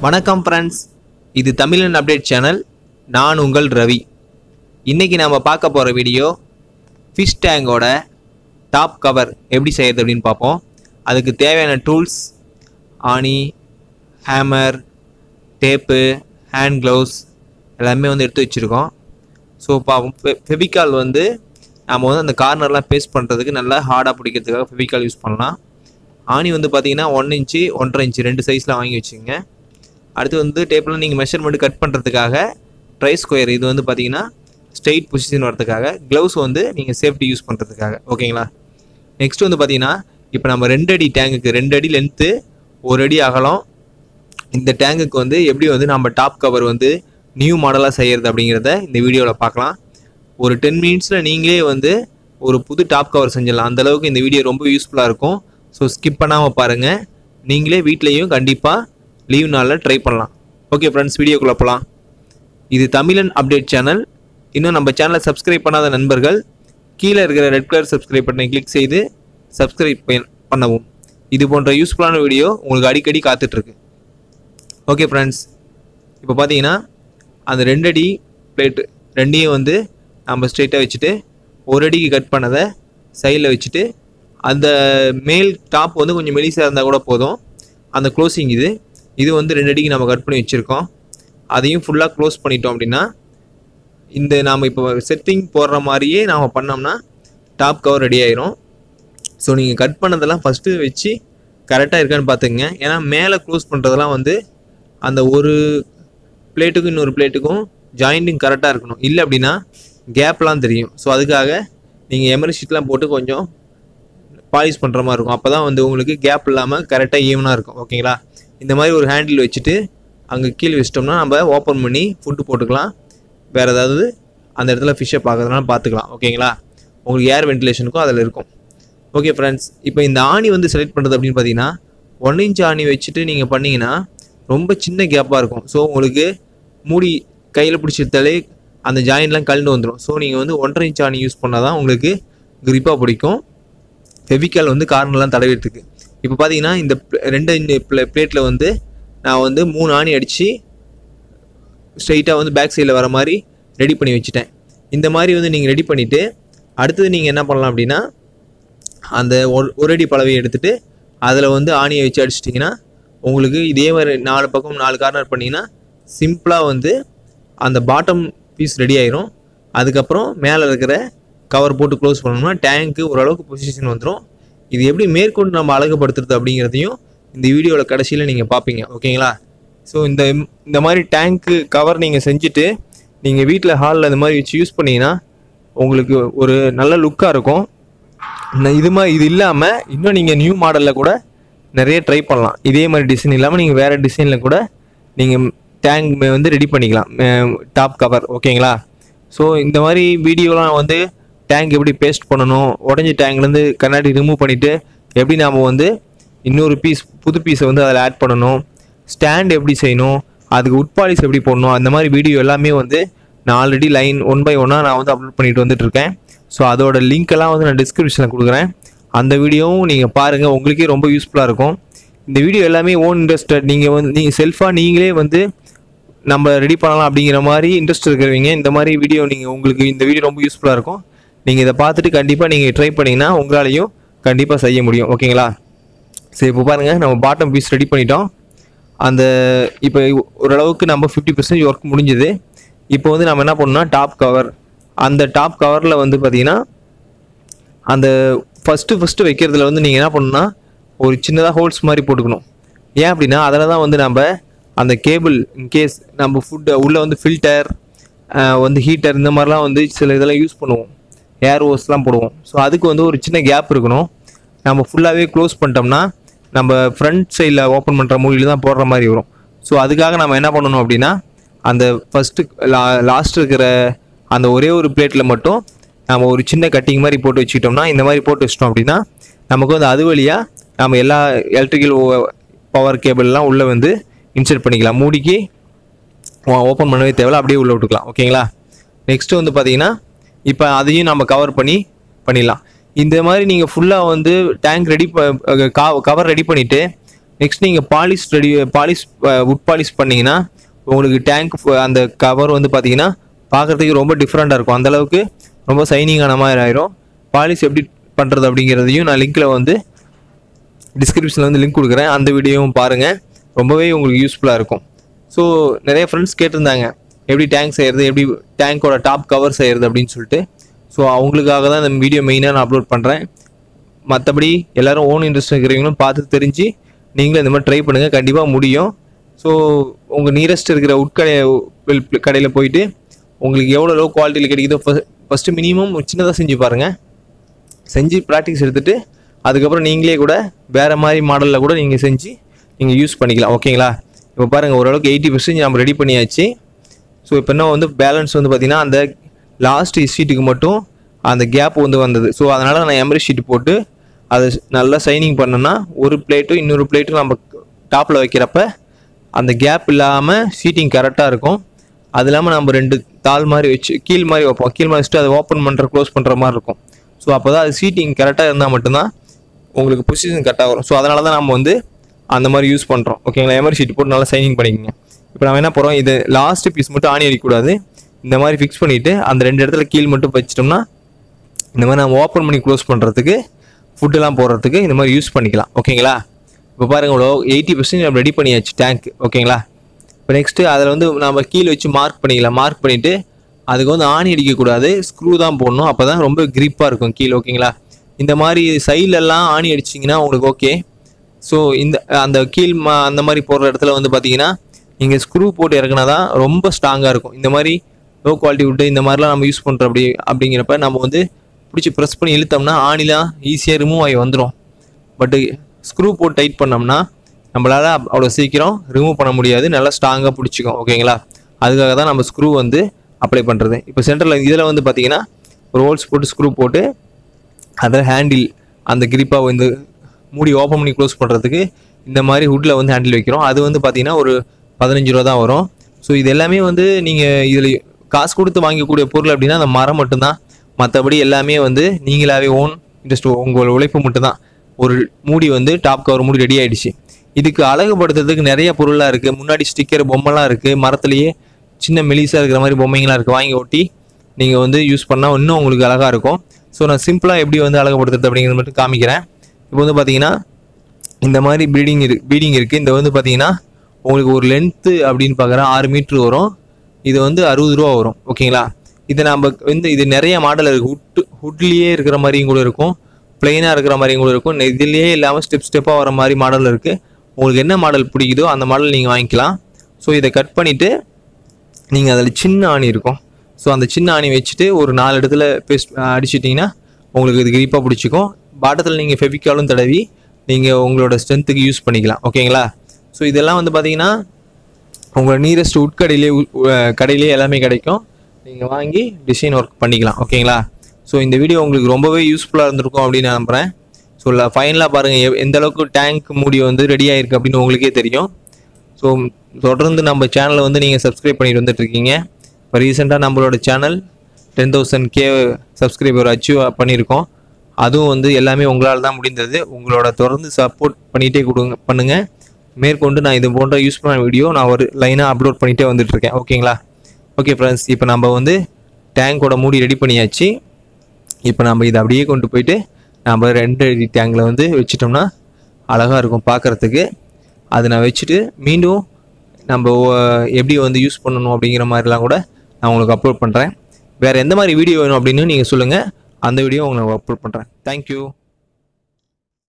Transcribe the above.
வணக்கம் ஃப்ரெண்ட்ஸ் இது தமிழன் அப்டேட் சேனல் நான் உங்கள் ரவி இன்றைக்கி நாம் பார்க்க போகிற வீடியோ ஃபிஷ் டேங்கோட டாப் கவர் எப்படி செய்யறது அப்படின்னு பார்ப்போம் அதுக்கு தேவையான டூல்ஸ் ஆணி ஹேமர் டேப்பு ஹேண்ட் க்ளவுஸ் எல்லாமே வந்து எடுத்து வச்சுருக்கோம் ஸோ பார்ப்போம் ஃபெவிகால் வந்து நம்ம வந்து அந்த கார்னர்லாம் பேஸ்ட் பண்ணுறதுக்கு நல்லா ஹார்டாக பிடிக்கிறதுக்காக ஃபெவிகால் யூஸ் பண்ணலாம் ஆணி வந்து பார்த்தீங்கன்னா ஒன் இன்ச்சு ஒன்றரை இன்ச்சு ரெண்டு சைஸில் வாங்கி வச்சுங்க அடுத்து வந்து டேப்பில் நீங்கள் மெஷர்மெண்ட் கட் பண்ணுறதுக்காக ட்ரை ஸ்கொயர் இது வந்து பார்த்தீங்கன்னா ஸ்ட்ரெயிட் பொசிஷன் வரதுக்காக க்ளவுஸ் வந்து நீங்கள் சேஃப்டி யூஸ் பண்ணுறதுக்காக ஓகேங்களா நெக்ஸ்ட் வந்து பார்த்தீங்கன்னா இப்போ நம்ம ரெண்டு அடி டேங்குக்கு ரெண்டு அடி லென்த்து ஒரு அடி அகலம் இந்த டேங்குக்கு வந்து எப்படி வந்து நம்ம டாப் கவர் வந்து நியூ மாடலாக செய்கிறது அப்படிங்கிறத இந்த வீடியோவில் பார்க்கலாம் ஒரு டென் மினிட்ஸில் நீங்களே வந்து ஒரு புது டாப் கவர் செஞ்சிடலாம் அந்த அளவுக்கு இந்த வீடியோ ரொம்ப யூஸ்ஃபுல்லாக இருக்கும் ஸோ ஸ்கிப் பண்ணாமல் பாருங்கள் நீங்களே வீட்லேயும் கண்டிப்பாக லீவ் நாளில் ட்ரை பண்ணலாம் ஓகே ஃப்ரெண்ட்ஸ் வீடியோக்குள்ளே போகலாம் இது தமிழன் அப்டேட் சேனல் இன்னும் நம்ம சேனலை சப்ஸ்கிரைப் பண்ணாத நண்பர்கள் கீழே இருக்கிற ரெட் கலர் சப்ஸ்கிரைப் பட்டனை கிளிக் செய்து சப்ஸ்கிரைப் பண்ணவும் இது போன்ற யூஸ்ஃபுல்லான வீடியோ உங்களுக்கு அடிக்கடி காத்துட்ருக்கு ஓகே ஃப்ரெண்ட்ஸ் இப்போ பார்த்தீங்கன்னா அந்த ரெண்டு அடி பிளேட்டு ரெண்டையும் வந்து நம்ம ஸ்ட்ரெயிட்டாக வச்சுட்டு ஒரு அடிக்கு கட் பண்ணதை சைடில் வச்சுட்டு அந்த மேல் டாப் வந்து கொஞ்சம் மெலிசாக இருந்தால் கூட போதும் அந்த க்ளோசிங் இது இது வந்து ரெண்டு அடிக்கு நம்ம கட் பண்ணி வச்சுருக்கோம் அதையும் ஃபுல்லாக க்ளோஸ் பண்ணிட்டோம் அப்படின்னா இந்த நாம் இப்போ செட்டிங் போடுற மாதிரியே நாம் பண்ணோம்னா டாப் கவர் ரெடி ஆயிரும் ஸோ நீங்கள் கட் பண்ணதெல்லாம் ஃபஸ்ட்டு வச்சு கரெக்டாக இருக்கான்னு பார்த்துங்க ஏன்னா மேலே க்ளோஸ் பண்ணுறதெல்லாம் வந்து அந்த ஒரு பிளேட்டுக்கும் இன்னொரு பிளேட்டுக்கும் ஜாயிண்டிங் கரெக்டாக இருக்கணும் இல்லை அப்படின்னா கேப்லாம் தெரியும் ஸோ அதுக்காக நீங்கள் எமரி ஷீட்லாம் போட்டு கொஞ்சம் பாலிஷ் பண்ணுற மாதிரி இருக்கும் அப்போ தான் வந்து உங்களுக்கு கேப் இல்லாமல் கரெக்டாக ஈவனாக இருக்கும் ஓகேங்களா இந்த மாதிரி ஒரு ஹேண்டில் வச்சுட்டு அங்கே கீழே வச்சிட்டோம்னா நம்ம ஓப்பன் பண்ணி ஃபுட்டு போட்டுக்கலாம் வேறு ஏதாவது அந்த இடத்துல ஃபிஷ்ஷை பார்க்கறதுனால பார்த்துக்கலாம் ஓகேங்களா உங்களுக்கு ஏர் வென்டிலேஷனுக்கும் அதில் இருக்கும் ஓகே ஃப்ரெண்ட்ஸ் இப்போ இந்த ஆணி வந்து செலக்ட் பண்ணுறது அப்படின்னு பார்த்தீங்கன்னா ஒன் இன்ச் ஆணி வச்சுட்டு நீங்கள் பண்ணீங்கன்னா ரொம்ப சின்ன கேப்பாக இருக்கும் ஸோ உங்களுக்கு மூடி கையில் பிடிச்சிருத்தாலே அந்த ஜாயின்லாம் கலந்து வந்துடும் ஸோ நீங்கள் வந்து ஒன்றரை இன்ச் ஆணி யூஸ் பண்ணால் தான் உங்களுக்கு கிரிப்பாக பிடிக்கும் ஃபெவிக்கால் வந்து கார்னர்லாம் தடவிறதுக்கு இப்போ பார்த்தீங்கன்னா இந்த pl- ரெண்டு பிளேட்டில் வந்து நான் வந்து மூணு ஆணி அடித்து ஸ்ட்ரைட்டாக வந்து பேக் சைடில் வர மாதிரி ரெடி பண்ணி வச்சுட்டேன் இந்த மாதிரி வந்து நீங்கள் ரெடி பண்ணிவிட்டு அடுத்தது நீங்கள் என்ன பண்ணலாம் அப்படின்னா அந்த ஒரு ஒரு அடி பலவையை எடுத்துகிட்டு அதில் வந்து ஆணியை வச்சு அடிச்சிட்டிங்கன்னா உங்களுக்கு இதே மாதிரி நாலு பக்கம் நாலு கார்னர் பண்ணிங்கன்னா சிம்பிளாக வந்து அந்த பாட்டம் பீஸ் ரெடி ஆயிரும் அதுக்கப்புறம் மேலே இருக்கிற கவர் போட்டு க்ளோஸ் பண்ணோம்னா டேங்க்கு ஓரளவுக்கு பொசிஷன் வந்துடும் இது எப்படி மேற்கொண்டு நம்ம அழகுபடுத்துறது அப்படிங்கிறதையும் இந்த வீடியோவில் கடைசியில் நீங்கள் பார்ப்பீங்க ஓகேங்களா ஸோ இந்த இந்த மாதிரி டேங்க்கு கவர் நீங்கள் செஞ்சுட்டு நீங்கள் வீட்டில் ஹாலில் இந்த மாதிரி வச்சு யூஸ் பண்ணீங்கன்னா உங்களுக்கு ஒரு நல்ல லுக்காக இருக்கும் ந- இது மாதிரி இது இல்லாமல் இன்னும் நீங்கள் நியூ மாடலில் கூட நிறைய ட்ரை பண்ணலாம் இதே மாதிரி டிசைன் இல்லாமல் நீங்கள் வேறு டிசைனில் கூட நீங்கள் டேங்க் வந்து ரெடி பண்ணிக்கலாம் டாப் கவர் ஓகேங்களா ஸோ இந்த மாதிரி வீடியோலாம் வந்து டேங்க் எப்படி பேஸ்ட் பண்ணணும் உடஞ்ச டேங்க்லேருந்து கண்ணாடி ரிமூவ் பண்ணிவிட்டு எப்படி நாம் வந்து இன்னொரு பீஸ் புது பீஸை வந்து அதில் ஆட் பண்ணணும் ஸ்டாண்ட் எப்படி செய்யணும் அதுக்கு உட்பாலிஸ் எப்படி போடணும் அந்த மாதிரி வீடியோ எல்லாமே வந்து நான் ஆல்ரெடி லைன் ஒன் பை ஒன்னாக நான் வந்து அப்லோட் பண்ணிட்டு வந்துட்டு இருக்கேன் ஸோ அதோட லிங்க் எல்லாம் வந்து நான் டிஸ்கிரிப்ஷனில் கொடுக்குறேன் அந்த வீடியோவும் நீங்கள் பாருங்கள் உங்களுக்கே ரொம்ப யூஸ்ஃபுல்லாக இருக்கும் இந்த வீடியோ எல்லாமே ஓன் இன்ட்ரெஸ்டட் நீங்கள் வந்து நீங்கள் செல்ஃபாக நீங்களே வந்து நம்ம ரெடி பண்ணலாம் அப்படிங்கிற மாதிரி இன்ட்ரெஸ்ட் இருக்கிறவங்க இந்த மாதிரி வீடியோ நீங்கள் உங்களுக்கு இந்த வீடியோ ரொம்ப யூஸ்ஃபுல்லாக இருக்கும் நீங்கள் இதை பார்த்துட்டு கண்டிப்பாக நீங்கள் ட்ரை பண்ணிங்கன்னா உங்களாலையும் கண்டிப்பாக செய்ய முடியும் ஓகேங்களா சரி இப்போ பாருங்கள் நம்ம பாட்டம் பீஸ் ரெடி பண்ணிட்டோம் அந்த இப்போ ஓரளவுக்கு நம்ம ஃபிஃப்டி பர்சன்டேஜ் ஒர்க் முடிஞ்சது இப்போ வந்து நம்ம என்ன பண்ணோம்னா டாப் கவர் அந்த டாப் கவரில் வந்து பார்த்தீங்கன்னா அந்த ஃபஸ்ட்டு ஃபஸ்ட்டு வைக்கிறதுல வந்து நீங்கள் என்ன பண்ணணும்னா ஒரு சின்னதாக ஹோல்ஸ் மாதிரி போட்டுக்கணும் ஏன் அப்படின்னா அதில் தான் வந்து நம்ம அந்த கேபிள் இன்கேஸ் நம்ம ஃபுட்டை உள்ளே வந்து ஃபில்டர் வந்து ஹீட்டர் இந்த மாதிரிலாம் வந்து சில இதெல்லாம் யூஸ் பண்ணுவோம் ஏர் ஹோஸ்லாம் போடுவோம் ஸோ அதுக்கு வந்து ஒரு சின்ன கேப் இருக்கணும் நம்ம ஃபுல்லாகவே க்ளோஸ் பண்ணிட்டோம்னா நம்ம ஃப்ரண்ட் சைடில் ஓப்பன் பண்ணுற மூலியில் தான் போடுற மாதிரி வரும் ஸோ அதுக்காக நம்ம என்ன பண்ணணும் அப்படின்னா அந்த ஃபஸ்ட்டு லா லாஸ்ட் இருக்கிற அந்த ஒரே ஒரு பிளேட்டில் மட்டும் நம்ம ஒரு சின்ன கட்டிங் மாதிரி போட்டு வச்சுக்கிட்டோம்னா இந்த மாதிரி போட்டு வச்சிட்டோம் அப்படின்னா நமக்கு வந்து அது வழியாக நம்ம எல்லா எலக்ட்ரிக்கல் பவர் கேபிள்லாம் உள்ளே வந்து இன்சர்ட் பண்ணிக்கலாம் மூடிக்கு ஓப்பன் பண்ணவே தேவையில்ல அப்படியே உள்ளே விட்டுக்கலாம் ஓகேங்களா நெக்ஸ்ட்டு வந்து பார்த்தீங்கன்னா இப்போ அதையும் நம்ம கவர் பண்ணி பண்ணிடலாம் இந்த மாதிரி நீங்கள் ஃபுல்லாக வந்து டேங்க் ரெடி கவர் ரெடி பண்ணிவிட்டு நெக்ஸ்ட் நீங்கள் polish ready polish wood polish பண்ணீங்கன்னா உங்களுக்கு டேங்க் அந்த கவர் வந்து பார்த்தீங்கன்னா பார்க்குறதுக்கு ரொம்ப டிஃப்ரெண்ட்டாக இருக்கும் அந்த அளவுக்கு ரொம்ப சைனிங்கான மாதிரி ஆயிரும் பாலிஷ் எப்படி பண்ணுறது அப்படிங்கிறதையும் நான் லிங்க்கில் வந்து டிஸ்கிரிப்ஷனில் வந்து லிங்க் கொடுக்குறேன் அந்த வீடியோவும் பாருங்கள் ரொம்பவே உங்களுக்கு யூஸ்ஃபுல்லாக இருக்கும் ஸோ நிறைய ஃப்ரெண்ட்ஸ் கேட்டிருந்தாங்க எப்படி டேங்க் செய்கிறது எப்படி டேங்கோட டாப் கவர் செய்கிறது அப்படின்னு சொல்லிட்டு ஸோ அவங்களுக்காக தான் இந்த வீடியோ மெயினாக நான் அப்லோட் பண்ணுறேன் மற்றபடி எல்லாரும் ஓன் இன்ட்ரெஸ்ட் இருக்கிறவங்களும் பார்த்து தெரிஞ்சு நீங்களும் இந்த மாதிரி ட்ரை பண்ணுங்கள் கண்டிப்பாக முடியும் ஸோ உங்கள் நியரஸ்ட் இருக்கிற உட்கடை கடையில் போயிட்டு உங்களுக்கு எவ்வளோ லோ குவாலிட்டியில் கிடைக்குதோ ஃபஸ்ட்டு மினிமம் சின்னதாக செஞ்சு பாருங்கள் செஞ்சு ப்ராக்டிஸ் எடுத்துகிட்டு அதுக்கப்புறம் நீங்களே கூட வேறு மாதிரி மாடலில் கூட நீங்கள் செஞ்சு நீங்கள் யூஸ் பண்ணிக்கலாம் ஓகேங்களா இப்போ பாருங்கள் ஓரளவுக்கு எயிட்டி பர்சன்டேஜ் நம்ம ரெடி பண்ணியாச்சு ஸோ இப்போ என்ன வந்து பேலன்ஸ் வந்து பார்த்திங்கன்னா அந்த லாஸ்ட் ஷீட்டுக்கு மட்டும் அந்த கேப் வந்து வந்தது ஸோ அதனால் நான் எம்ரி ஷீட் போட்டு அதை நல்லா சைனிங் பண்ணேன்னா ஒரு பிளேட்டும் இன்னொரு பிளேட்டும் நம்ம டாப்பில் வைக்கிறப்ப அந்த கேப் இல்லாமல் சீட்டிங் கரெக்டாக இருக்கும் அது இல்லாமல் நம்ம ரெண்டு தாள் மாதிரி வச்சு கீழ் மாதிரி வைப்போம் கீழ் மாதிரி வச்சுட்டு அதை ஓப்பன் பண்ணுற க்ளோஸ் பண்ணுற மாதிரி இருக்கும் ஸோ அப்போ தான் அது சீட்டிங் கரெக்டாக இருந்தால் மட்டும்தான் உங்களுக்கு பொசிஷன் கரெக்டாக வரும் ஸோ அதனால தான் நம்ம வந்து அந்த மாதிரி யூஸ் பண்ணுறோம் ஓகேங்களா எமரி ஷீட் போட்டு நல்லா சைனிங் பண்ணிக்கோங்க இப்போ நம்ம என்ன போகிறோம் இது லாஸ்ட் பீஸ் மட்டும் ஆணி அடிக்கக்கூடாது இந்த மாதிரி ஃபிக்ஸ் பண்ணிவிட்டு அந்த ரெண்டு இடத்துல கீழ் மட்டும் வச்சிட்டோம்னா இந்த மாதிரி நம்ம ஓப்பன் பண்ணி க்ளோஸ் பண்ணுறதுக்கு ஃபுட்டெல்லாம் போடுறதுக்கு இந்த மாதிரி யூஸ் பண்ணிக்கலாம் ஓகேங்களா இப்போ பாருங்க இவ்வளோ எயிட்டி பர்சன்ட் நம்ம ரெடி பண்ணியாச்சு டேங்க் ஓகேங்களா இப்போ நெக்ஸ்ட்டு அதில் வந்து நம்ம கீழே வச்சு மார்க் பண்ணிக்கலாம் மார்க் பண்ணிவிட்டு அதுக்கு வந்து ஆணி அடிக்கக்கூடாது ஸ்க்ரூ தான் போடணும் அப்போ தான் ரொம்ப க்ரிப்பாக இருக்கும் கீழே ஓகேங்களா இந்த மாதிரி சைட்லெல்லாம் ஆணி அடிச்சிங்கன்னா உங்களுக்கு ஓகே ஸோ இந்த அந்த கீழ் மா அந்த மாதிரி போடுற இடத்துல வந்து பார்த்தீங்கன்னா நீங்கள் ஸ்க்ரூ போட்டு இறக்குனா தான் ரொம்ப ஸ்ட்ராங்காக இருக்கும் இந்த மாதிரி லோ குவாலிட்டி விட்டு இந்த மாதிரிலாம் நம்ம யூஸ் பண்ணுறோம் அப்படி அப்படிங்கிறப்ப நம்ம வந்து பிடிச்சி ப்ரெஸ் பண்ணி இழுத்தோம்னா ஆணிலாம் ஈஸியாக ரிமூவ் ஆகி வந்துடும் பட்டு ஸ்க்ரூ போட்டு டைட் பண்ணோம்னா நம்மளால் அவ்வளோ சீக்கிரம் ரிமூவ் பண்ண முடியாது நல்லா ஸ்ட்ராங்காக பிடிச்சிக்கும் ஓகேங்களா அதுக்காக தான் நம்ம ஸ்க்ரூ வந்து அப்ளை பண்ணுறது இப்போ சென்டரில் இதில் வந்து பார்த்தீங்கன்னா ஒரு ஹோல்ஸ் போட்டு ஸ்க்ரூ போட்டு அதில் ஹேண்டில் அந்த கிரிப்பாக வந்து மூடி ஓப்பன் பண்ணி க்ளோஸ் பண்ணுறதுக்கு இந்த மாதிரி ஹுட்டில் வந்து ஹேண்டில் வைக்கிறோம் அது வந்து பார்த்தீங்கன்னா ஒரு பதினஞ்சு ரூபா தான் வரும் ஸோ இது எல்லாமே வந்து நீங்கள் இதில் காசு கொடுத்து வாங்கக்கூடிய பொருள் அப்படின்னா அந்த மரம் மட்டும்தான் மற்றபடி எல்லாமே வந்து நீங்களாவே ஓன் இன்ட்ரெஸ்ட் உங்களோட உழைப்பு மட்டும்தான் ஒரு மூடி வந்து டாப் கவர் மூடி ரெடி ஆயிடுச்சு இதுக்கு அழகுபடுத்துறதுக்கு நிறைய பொருளாக இருக்குது முன்னாடி ஸ்டிக்கர் பொம்மைலாம் இருக்குது மரத்துலேயே சின்ன மெலிசாக இருக்கிற மாதிரி பொம்மைங்களாம் இருக்குது வாங்கி ஒட்டி நீங்கள் வந்து யூஸ் பண்ணால் இன்னும் உங்களுக்கு அழகாக இருக்கும் ஸோ நான் சிம்பிளாக எப்படி வந்து அழகுபடுத்துறது அப்படிங்கிறது மட்டும் காமிக்கிறேன் இப்போ வந்து பார்த்தீங்கன்னா இந்த மாதிரி ப்ரீடிங் இருக்கு பீடிங் இருக்குது இந்த வந்து பார்த்தீங்கன்னா உங்களுக்கு ஒரு லென்த்து அப்படின்னு பார்க்குறேன் ஆறு மீட்ரு வரும் இது வந்து அறுபது ரூபா வரும் ஓகேங்களா இது நம்ம வந்து இது நிறைய மாடல் இருக்குது ஹுட் ஹுட்லேயே இருக்கிற மாதிரியும் கூட இருக்கும் பிளெயினாக இருக்கிற மாதிரியும் கூட இருக்கும் இதுலேயே இல்லாமல் ஸ்டெப் ஸ்டெப்பாக வர மாதிரி மாடல் இருக்குது உங்களுக்கு என்ன மாடல் பிடிக்குதோ அந்த மாடல் நீங்கள் வாங்கிக்கலாம் ஸோ இதை கட் பண்ணிவிட்டு நீங்கள் அதில் சின்ன ஆணி இருக்கும் ஸோ அந்த சின்ன ஆணி வச்சுட்டு ஒரு நாலு இடத்துல பேஸ்ட் அடிச்சிட்டிங்கன்னா உங்களுக்கு இது கிரிப்பாக பிடிச்சிக்கும் பாட்டத்தில் நீங்கள் ஃபெவிக்காலும் தடவி நீங்கள் உங்களோட ஸ்ட்ரென்த்துக்கு யூஸ் பண்ணிக்கலாம் ஓகேங்களா ஸோ இதெல்லாம் வந்து பார்த்தீங்கன்னா உங்களோட நியரஸ்ட் உட்கடையிலே கடையிலே எல்லாமே கிடைக்கும் நீங்கள் வாங்கி டிசைன் ஒர்க் பண்ணிக்கலாம் ஓகேங்களா ஸோ இந்த வீடியோ உங்களுக்கு ரொம்பவே யூஸ்ஃபுல்லாக இருந்திருக்கும் அப்படின்னு நான் நம்புகிறேன் ஸோ ஃபைனலாக பாருங்கள் எந்த அளவுக்கு டேங்க் மூடி வந்து ரெடி ஆயிருக்கு அப்படின்னு உங்களுக்கே தெரியும் ஸோ தொடர்ந்து நம்ம சேனலை வந்து நீங்கள் சப்ஸ்கிரைப் பண்ணிட்டு வந்துட்டுருக்கீங்க இப்போ ரீசெண்டாக நம்மளோட channel ten thousand K subscriber achieve பண்ணியிருக்கோம் அதுவும் வந்து எல்லாமே உங்களால் தான் முடிந்தது உங்களோட தொடர்ந்து சப்போர்ட் பண்ணிகிட்டே கொடுங்க பண்ணுங்கள் மேற்கொண்டு நான் இது போன்ற யூஸ்ஃபுல்லான வீடியோ நான் ஒரு லைனாக அப்லோட் பண்ணிகிட்டே வந்துட்டுருக்கேன் ஓகேங்களா ஓகே ஃப்ரெண்ட்ஸ் இப்போ நம்ம வந்து டேங்கோட மூடி ரெடி பண்ணியாச்சு இப்போ நம்ம இதை அப்படியே கொண்டு போயிட்டு நம்ம ரெண்டு அடி டேங்கில் வந்து வச்சிட்டோம்னா அழகாக இருக்கும் பார்க்குறதுக்கு அதை நான் வச்சுட்டு மீண்டும் நம்ம ஒ- எப்படி வந்து யூஸ் பண்ணணும் அப்படிங்கிற மாதிரிலாம் கூட நான் உங்களுக்கு அப்லோட் பண்ணுறேன் வேறு எந்த மாதிரி வீடியோ வேணும் அப்படின்னு நீங்கள் சொல்லுங்கள் அந்த வீடியோ உங்களுக்கு அப்லோட் பண்ணுறேன் தேங்க்யூ